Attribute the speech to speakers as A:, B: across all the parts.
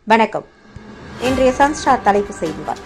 A: வணக்கம் இன்றைய சன்ஸ்டார் தலைப்பு செய்திகள்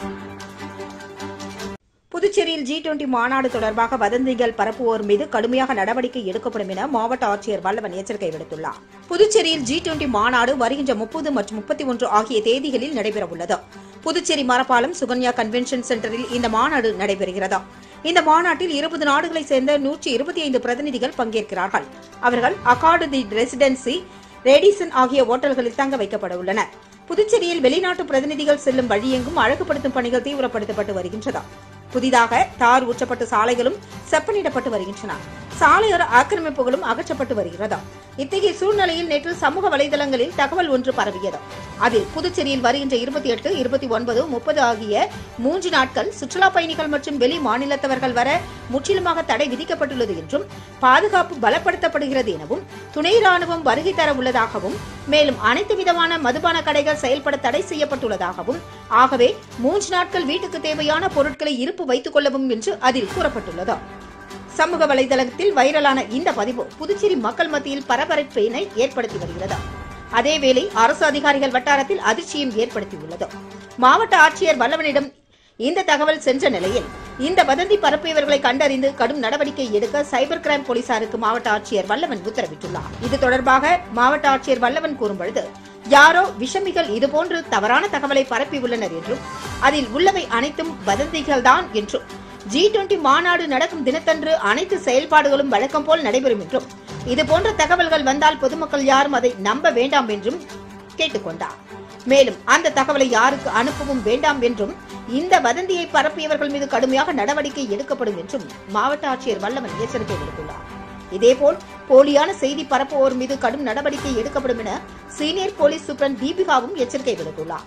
A: புதுச்சேரியில் ஜி டுவெண்டி மாநாடு தொடர்பாக வதந்திகள் பரப்புவோர் மீது கடுமையாக நடவடிக்கை எடுக்கப்படும் என மாவட்ட ஆட்சியர் வல்லவன் எச்சரிக்கை விடுத்துள்ளார் புதுச்சேரியில் ஜி டுவெண்டி மாநாடு வருகின்ற முப்பது மற்றும் முப்பத்தி ஒன்று ஆகிய தேதிகளில் நடைபெறவுள்ளது புதுச்சேரி மரப்பாலம் சுகன்யா கன்வென்ஷன் சென்டரில் இந்த மாநாடு நடைபெறுகிறது இந்த மாநாட்டில் இருபது நாடுகளைச் சேர்ந்த நூற்றி இருபத்தி ஐந்து பிரதிநிதிகள் பங்கேற்கிறார்கள் அவர்கள் அகார்டு தி ரெசிடென்சி ரேடிசன் ஆகிய ஓட்டல்களில் தங்க வைக்கப்பட உள்ளனர் புதுச்சேரியில் வெளிநாட்டு பிரதிநிதிகள் செல்லும் வழியெங்கும் அழகுபடுத்தும் பணிகள் தீவிரப்படுத்தப்பட்டு வருகின்றன புதிதாக தார் ஊற்றப்பட்ட சாலைகளும் செப்பனிடப்பட்டு வருகின்றன சாலையோர ஆக்கிரமிப்புகளும் அகற்றப்பட்டு வருகிறது இத்தகைய சூழ்நிலையில் நேற்று சமூக வலைதளங்களில் தகவல் ஒன்று பரவியது அதில் புதுச்சேரியில் வருகின்ற இருபத்தி எட்டு இருபத்தி ஒன்பது முப்பது ஆகிய மூன்று நாட்கள் சுற்றுலா பயணிகள் மற்றும் வெளி மாநிலத்தவர்கள் வர முற்றிலுமாக தடை விதிக்கப்பட்டுள்ளது என்றும் பாதுகாப்பு பலப்படுத்தப்படுகிறது எனவும் துணை ராணுவம் வருகை தர உள்ளதாகவும் மேலும் அனைத்து விதமான மதுபான கடைகள் செயல்பட தடை செய்யப்பட்டுள்ளதாகவும் ஆகவே மூன்று நாட்கள் வீட்டுக்கு தேவையான பொருட்களை இருப்பு வைத்துக் கொள்ளவும் என்று அதில் கூறப்பட்டுள்ளது சமூக வலைதளத்தில் வைரலான இந்த பதிவு புதுச்சேரி மக்கள் மத்தியில் பரபரப்பினை ஏற்படுத்தி வருகிறது அதேவேளை அரசு அதிகாரிகள் வட்டாரத்தில் அதிர்ச்சியும் ஏற்படுத்தியுள்ளது மாவட்ட ஆட்சியர் வல்லவனிடம் இந்த தகவல் சென்ற நிலையில் இந்த வதந்தி பரப்பியவர்களை கண்டறிந்து கடும் நடவடிக்கை எடுக்க சைபர் கிரைம் போலீசாருக்கு மாவட்ட ஆட்சியர் வல்லவன் உத்தரவிட்டுள்ளார் இது தொடர்பாக மாவட்ட ஆட்சியர் வல்லவன் கூறும்பொழுது யாரோ விஷமிகள் இதுபோன்று தவறான தகவலை பரப்பியுள்ளனர் என்றும் அதில் உள்ளவை அனைத்தும் வதந்திகள்தான் என்றும் ஜி டுவெண்டி மாநாடு நடக்கும் தினத்தன்று அனைத்து செயல்பாடுகளும் வழக்கம் போல் நடைபெறும் என்றும் இதுபோன்ற தகவல்கள் வந்தால் பொதுமக்கள் யாரும் அதை நம்ப வேண்டாம் என்றும் கேட்டுக்கொண்டார் மேலும் அந்த தகவலை யாருக்கு அனுப்பவும் வேண்டாம் என்றும் இந்த வதந்தியை பரப்பியவர்கள் மீது கடுமையாக நடவடிக்கை எடுக்கப்படும் என்றும் மாவட்ட ஆட்சியர் வல்லவன் எச்சரிக்கை விடுத்துள்ளார் இதேபோல் போலியான செய்தி பரப்புவோர் மீது கடும் நடவடிக்கை எடுக்கப்படும் என சீனியர் போலீஸ் சூப்பரண்ட் தீபிகாவும் எச்சரிக்கை விடுத்துள்ளார்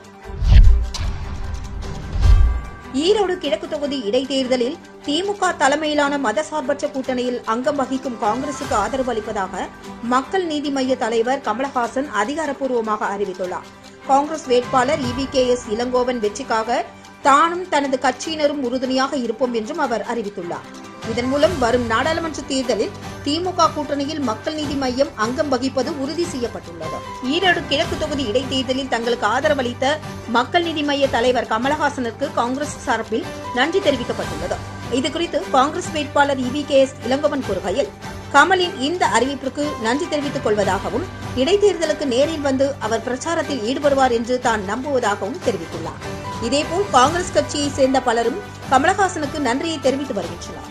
A: ஈரோடு கிழக்கு தொகுதி இடைத்தேர்தலில் திமுக தலைமையிலான மதசார்பற்ற கூட்டணியில் அங்கம் வகிக்கும் காங்கிரசுக்கு ஆதரவு அளிப்பதாக மக்கள் நீதி மய்ய தலைவர் கமலஹாசன் அதிகாரப்பூர்வமாக அறிவித்துள்ளார் காங்கிரஸ் வேட்பாளர் இவி கே எஸ் இளங்கோவன் வெற்றிக்காக தானும் தனது கட்சியினரும் உறுதுணையாக இருப்போம் என்றும் அவர் அறிவித்துள்ளார் இதன் மூலம் வரும் நாடாளுமன்ற தேர்தலில் திமுக கூட்டணியில் மக்கள் நீதி மையம் அங்கம் வகிப்பது உறுதி செய்யப்பட்டுள்ளது ஈரோடு கிழக்கு தொகுதி இடைத்தேர்தலில் தங்களுக்கு ஆதரவளித்த மக்கள் நீதி மைய தலைவர் கமலஹாசனுக்கு காங்கிரஸ் சார்பில் நன்றி தெரிவிக்கப்பட்டுள்ளது இதுகுறித்து காங்கிரஸ் வேட்பாளர் இவி கே எஸ் இளங்கோவன் கூறுகையில் கமலின் இந்த அறிவிப்பிற்கு நன்றி தெரிவித்துக் கொள்வதாகவும் இடைத்தேர்தலுக்கு நேரில் வந்து அவர் பிரச்சாரத்தில் ஈடுபடுவார் என்று தான் நம்புவதாகவும் தெரிவித்துள்ளார் இதேபோல் காங்கிரஸ் கட்சியை சேர்ந்த பலரும் கமலஹாசனுக்கு நன்றியை தெரிவித்து வருகின்றனர்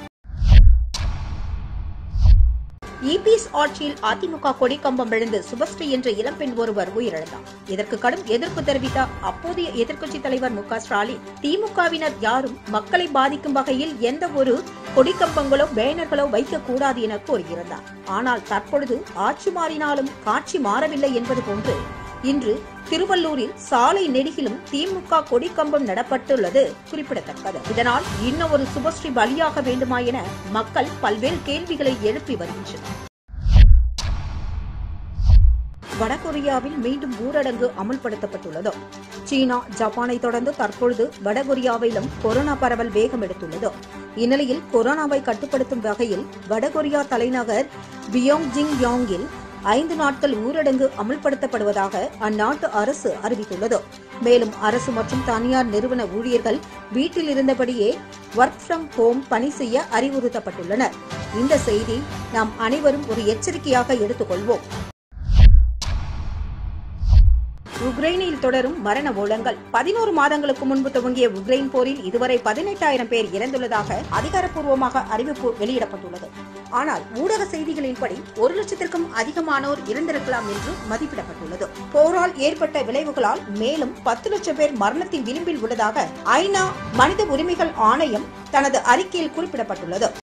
A: இபிஎஸ் ஆட்சியில் அதிமுக கொடிக்கம்பம் விழுந்து சுபஸ்ரீ என்ற இளம்பெண் ஒருவர் உயிரிழந்தார் இதற்கு கடும் எதிர்ப்பு தெரிவித்த அப்போதைய எதிர்க்கட்சித் தலைவர் மு ஸ்டாலின் திமுகவினர் யாரும் மக்களை பாதிக்கும் வகையில் எந்த ஒரு கொடிக்கம்பங்களோ பேனர்களோ வைக்கக்கூடாது என கூறியிருந்தார் ஆனால் தற்பொழுது ஆட்சி மாறினாலும் காட்சி மாறவில்லை என்பது போன்று இன்று திருவள்ளூரில் சாலை நெடுகிலும் திமுக கொடிக்கம்பம் நடப்பட்டுள்ளது குறிப்பிடத்தக்கது இதனால் இன்னும் ஒரு சுபஸ்ரீ பலியாக வேண்டுமா என மக்கள் பல்வேறு கேள்விகளை எழுப்பி வருகின்றனர் வடகொரியாவில் மீண்டும் ஊரடங்கு அமல்படுத்தப்பட்டுள்ளது சீனா ஜப்பானை தொடர்ந்து தற்பொழுது வடகொரியாவிலும் கொரோனா பரவல் வேகம் எடுத்துள்ளது இந்நிலையில் கொரோனாவை கட்டுப்படுத்தும் வகையில் வடகொரியா தலைநகர் பியோங்ஜிங் யாங்கில் ஐந்து நாட்கள் ஊரடங்கு அமல்படுத்தப்படுவதாக அந்நாட்டு அரசு அறிவித்துள்ளது மேலும் அரசு மற்றும் தனியார் நிறுவன ஊழியர்கள் வீட்டில் இருந்தபடியே ஒர்க் ஃப்ரம் ஹோம் பணி செய்ய அறிவுறுத்தப்பட்டுள்ளனர் இந்த செய்தி நாம் அனைவரும் ஒரு எச்சரிக்கையாக எடுத்துக்கொள்வோம் உக்ரைனில் தொடரும் மரண ஓலங்கள் பதினோரு மாதங்களுக்கு முன்பு துவங்கிய உக்ரைன் போரில் இதுவரை பதினெட்டாயிரம் பேர் இறந்துள்ளதாக அதிகாரப்பூர்வமாக அறிவிப்பு வெளியிடப்பட்டுள்ளது ஆனால் ஊடக செய்திகளின்படி ஒரு லட்சத்திற்கும் அதிகமானோர் இறந்திருக்கலாம் என்று மதிப்பிடப்பட்டுள்ளது போரால் ஏற்பட்ட விளைவுகளால் மேலும் பத்து லட்சம் பேர் மரணத்தின் விளிம்பில் உள்ளதாக ஐநா மனித உரிமைகள் ஆணையம் தனது அறிக்கையில் குறிப்பிடப்பட்டுள்ளது